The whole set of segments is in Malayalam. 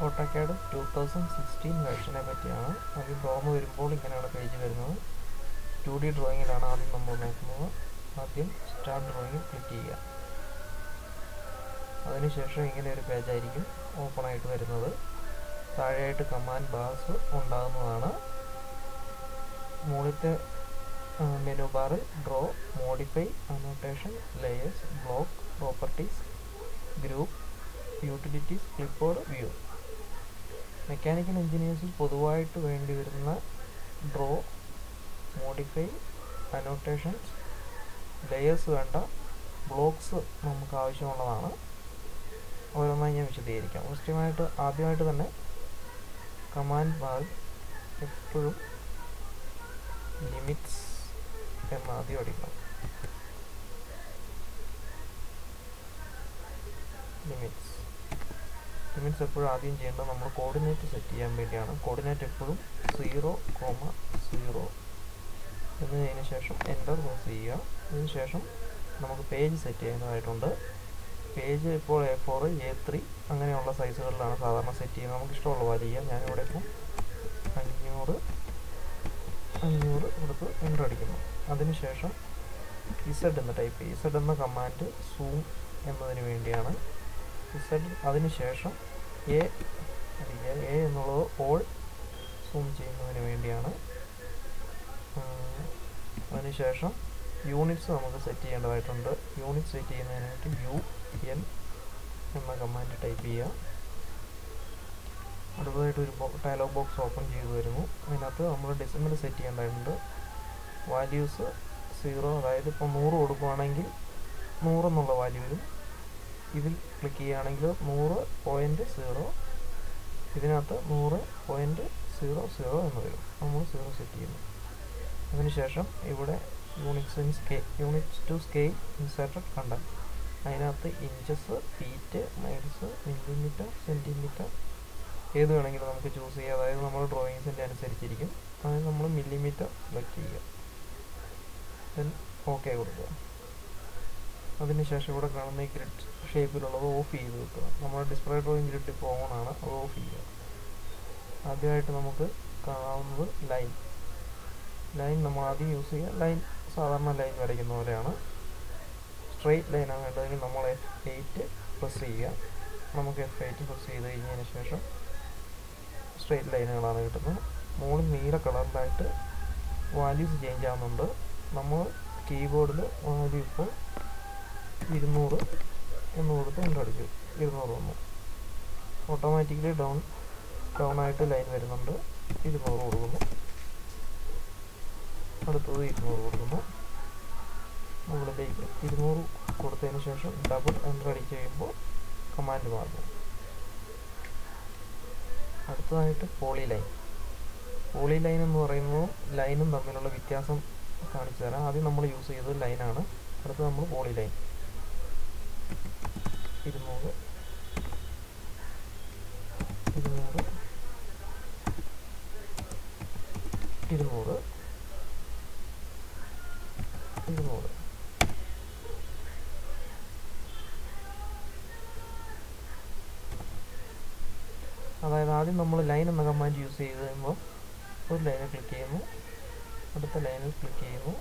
ഓട്ടോക്കാഡ് ടു തൗസൻഡ് സിക്സ്റ്റീൻ വേർഷനെ പറ്റിയാണ് ആദ്യം ഡ്രോമ് വരുമ്പോൾ ഇങ്ങനെയാണ് പേജ് വരുന്നത് ടു ഡി ഡ്രോയിങ്ങിലാണ് ആദ്യം നമ്മൾ നോക്കുന്നത് ആദ്യം സ്റ്റാർട്ട് ഡ്രോയിങ്ങിൽ ക്ലിക്ക് ചെയ്യുക അതിനുശേഷം ഇങ്ങനെ ഒരു പേജായിരിക്കും ഓപ്പൺ ആയിട്ട് വരുന്നത് താഴെയായിട്ട് കമാൻഡ് ബാർസ് ഉണ്ടാകുന്നതാണ് മുകളിലത്തെ മെനു ബാറിൽ draw modify annotation layers block properties group utilities clipboard view mechanical എഞ്ചിനീയേഴ്സിൽ പൊതുവായിട്ട് വേണ്ടി വരുന്ന ഡ്രോ മോഡിഫൈ അനോട്ടേഷൻസ് ലെയേഴ്സ് വേണ്ട ബ്ലോക്സ് നമുക്ക് ആവശ്യമുള്ളതാണ് ഓരോന്നായി ഞാൻ വിശദീകരിക്കാം ഫസ്റ്റുമായിട്ട് ആദ്യമായിട്ട് തന്നെ കമാൻഡ് ബാർ എപ്പോഴും ലിമിറ്റ്സ് എന്ന് ആദ്യം അടിക്കണം ലിമിറ്റ്സ് ലിമിറ്റ്സ് എപ്പോഴും ആദ്യം ചെയ്യേണ്ടത് നമ്മൾ കോർഡിനേറ്റ് സെറ്റ് ചെയ്യാൻ വേണ്ടിയാണ് കോർഡിനേറ്റ് എപ്പോഴും സീറോ കോമ സീറോ എന്നതിന് ശേഷം എൻ്റർ പ്രസ് ചെയ്യുക അതിന് ശേഷം നമുക്ക് പേജ് സെറ്റ് ചെയ്യുന്നതായിട്ടുണ്ട് പേജ് ഇപ്പോൾ എ ഫോർ എ ത്രീ അങ്ങനെയുള്ള സൈസുകളിലാണ് സാധാരണ സെറ്റ് ചെയ്യുന്നത് നമുക്ക് ഇഷ്ടമുള്ള പോലെ ചെയ്യാം ഞാനിവിടെ ഇപ്പം അഞ്ഞൂറ് അഞ്ഞൂറ് കൊടുത്ത് എൻ്റർ അടിക്കുന്നു അതിനുശേഷം ഇസഡ് എന്ന് ടൈപ്പ് ചെയ്യും ഇസഡ് എന്ന കമാൻഡ് സൂം എന്നതിന് വേണ്ടിയാണ് ഇസഡ് അതിനുശേഷം എ അടിക്കുക എ എന്നുള്ളത് ഓൾ സൂം ചെയ്യുന്നതിന് വേണ്ടിയാണ് അതിനുശേഷം യൂണിറ്റ്സ് നമുക്ക് സെറ്റ് ചെയ്യേണ്ടതായിട്ടുണ്ട് യൂണിറ്റ് സെറ്റ് ചെയ്യുന്നതിനായിട്ട് യു എൻ എന്ന കമാൻഡ് ടൈപ്പ് ചെയ്യുക അടുത്തതായിട്ട് ഒരു ഡയലോഗ് ബോക്സ് ഓപ്പൺ ചെയ്തു വരുന്നു അതിനകത്ത് നമ്മൾ ഡെസിമൽ സെറ്റ് ചെയ്യേണ്ടതുണ്ട് വാല്യൂസ് സീറോ അതായത് ഇപ്പോൾ നൂറ് കൊടുക്കുകയാണെങ്കിൽ നൂറെന്നുള്ള വാല്യൂ വരും ഇതിൽ ക്ലിക്ക് ചെയ്യുകയാണെങ്കിൽ നൂറ് പോയിൻറ്റ് സീറോ ഇതിനകത്ത് നൂറ് പോയിൻറ്റ് സീറോ സീറോ എന്ന് വരും നമ്മൾ സീറോ സെറ്റ് ചെയ്യുന്നു അതിനുശേഷം ഇവിടെ യൂണിറ്റ്സ് ഇൻ സ്കെ units to scale inserted content അതിനകത്ത് inches feet miles millimetre centimetre ഏത് വേണമെങ്കിലും നമുക്ക് ചൂസ് ചെയ്യാം അതായത് നമ്മൾ ഡ്രോയിങ്സിൻ്റെ അനുസരിച്ചിരിക്കും അതായത് നമ്മൾ മില്ലിമീറ്റർ സെലക്ട് ചെയ്യുക ദെൻ ഓക്കെ കൊടുക്കുക അതിനുശേഷം ഇവിടെ കാണുന്ന ഈ ഗ്രിഡ് ഷേപ്പിലുള്ളത് ഓഫ് ചെയ്ത് വെക്കുക നമ്മുടെ ഡിസ്പ്ലേ ഡ്രോയിങ് ഗ്രിഡ് ഇപ്പോൾ ഓൺ ആണ് അത് ഓഫ് ചെയ്യുക ആദ്യമായിട്ട് നമുക്ക് കാണാവുന്നത് ലൈൻ ലൈൻ നമ്മൾ ആദ്യം യൂസ് ചെയ്യുക ലൈൻ സാധാരണ ലൈൻ വരയ്ക്കുന്ന പോലെയാണ് സ്ട്രെയിറ്റ് ലൈനാണ് വേണ്ടതെങ്കിൽ നമ്മൾ എഫ് എയ്റ്റ് പ്രസ് ചെയ്യുക നമുക്ക് എഫ് എയ്റ്റ് പ്രസ് ചെയ്ത് കഴിഞ്ഞതിന് ശേഷം സ്ട്രെയിറ്റ് ലൈനുകളാണ് കിട്ടുന്നത് മുകളിൽ നീല കളറിലായിട്ട് വാല്യൂസ് ചേഞ്ച് ആവുന്നുണ്ട് നമ്മൾ കീബോർഡിൽ വാല്യൂ ഇപ്പോൾ ഇരുന്നൂറ് എന്ന് കൊടുത്ത് എൻ്റർ അടിച്ചു ഇരുന്നൂറ് വന്നു ഓട്ടോമാറ്റിക്കലി ഡൗൺ ഡൗൺ ആയിട്ട് ലൈൻ വരുന്നുണ്ട് ഇരുന്നൂറ് കൊടുക്കുന്നു അടുത്തത് ഇരുന്നൂറ് കൊടുക്കുന്നു മുകളിലേക്ക് ഇരുന്നൂറ് കൊടുത്തതിന് ശേഷം ഡബിൾ എൻ്റർ അടിച്ച് കഴിയുമ്പോൾ കമാൻഡ് മാറുന്നു അടുത്തതായിട്ട് പോളി ലൈൻ പോളി ലൈൻ എന്ന് പറയുമ്പോൾ ലൈനും തമ്മിലുള്ള വ്യത്യാസം കാണിച്ചു തരാം ആദ്യം നമ്മൾ യൂസ് ചെയ്തത് ലൈനാണ് അടുത്ത് നമ്മൾ പോളി ലൈൻ ഇരുന്നൂറ് ഇരുന്നൂറ് ഇരുന്നൂറ് ഇരുന്നൂറ് അതായത് ആദ്യം നമ്മൾ ലൈൻ എന്ന കമാൻഡ് യൂസ് ചെയ്ത് കഴിയുമ്പോൾ ഒരു ലൈനിൽ ക്ലിക്ക് ചെയ്യുന്നു അടുത്ത ലൈനിൽ ക്ലിക്ക് ചെയ്യുന്നു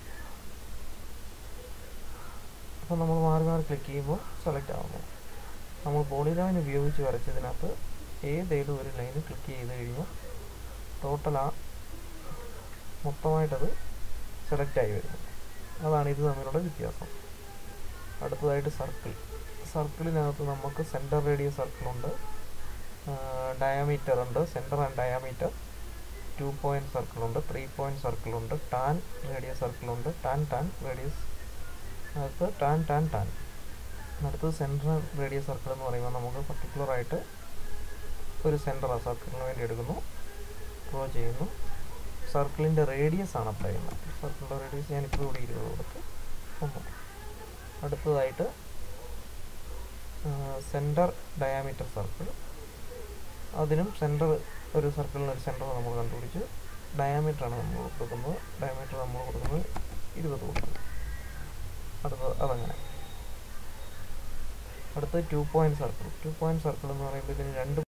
അപ്പോൾ നമ്മൾ മാറി മാറി ക്ലിക്ക് ചെയ്യുമ്പോൾ സെലക്ട് ആവുന്നു നമ്മൾ പോളി ലൈൻ ഉപയോഗിച്ച് വരച്ചതിനകത്ത് ഏതേലും ഒരു ലൈനിൽ ക്ലിക്ക് ചെയ്ത് കഴിഞ്ഞാൽ ടോട്ടൽ ആ മൊത്തമായിട്ടത് സെലക്ട് ആയി വരുന്നു അതാണ് ഇത് തമ്മിലുള്ള വ്യത്യാസം അടുത്തതായിട്ട് സർക്കിൾ സർക്കിളിനകത്ത് നമുക്ക് സെൻറ്റർ റേഡിയസ് സർക്കിളുണ്ട് ഡയമീറ്റർ ഉണ്ട് centre and diameter two point സർക്കിളുണ്ട് ത്രീ പോയിൻറ്റ് സർക്കിളുണ്ട് ടാൻ റേഡിയസ് സർക്കിളുണ്ട് ടാൻ ടാൻ റേഡിയസ് അടുത്ത് ടാൻ ടാൻ ടാൻ അടുത്തത് സെൻറ്റർ റേഡിയസ് സർക്കിൾ എന്ന് പറയുമ്പോൾ നമുക്ക് പർട്ടിക്കുലർ ആയിട്ട് ഒരു സെൻറ്റർ സർക്കിളിന് വേണ്ടി എടുക്കുന്നു ഡ്രോ ചെയ്യുന്നു സർക്കിളിൻ്റെ റേഡിയസ് ആണ് അപ്ലൈ ചെയ്യുന്നത് സർക്കിളിൻ്റെ റേഡിയസ് ഞാനിപ്പോൾ ഇവിടെ ഇരുപത് കൊടുത്ത് ഒന്ന് അടുത്തതായിട്ട് സെൻറ്റർ ഡയാമീറ്റർ സർക്കിൾ അതിനും സെൻറ്റർ ഒരു സർക്കിളിന് ഒരു സെൻറ്റർ നമ്മൾ കണ്ടുപിടിച്ച് ഡയാമീറ്ററാണ് നമ്മൾ കൊടുക്കുന്നത് ഡയാമീറ്റർ നമ്മൾ കൊടുക്കുന്നത് ഇരുപത് കൊടുക്കും അടുത്തത് അതങ്ങനെ അടുത്ത two point circle two point circle എന്ന് പറയുമ്പോൾ ഇതിന് രണ്ട്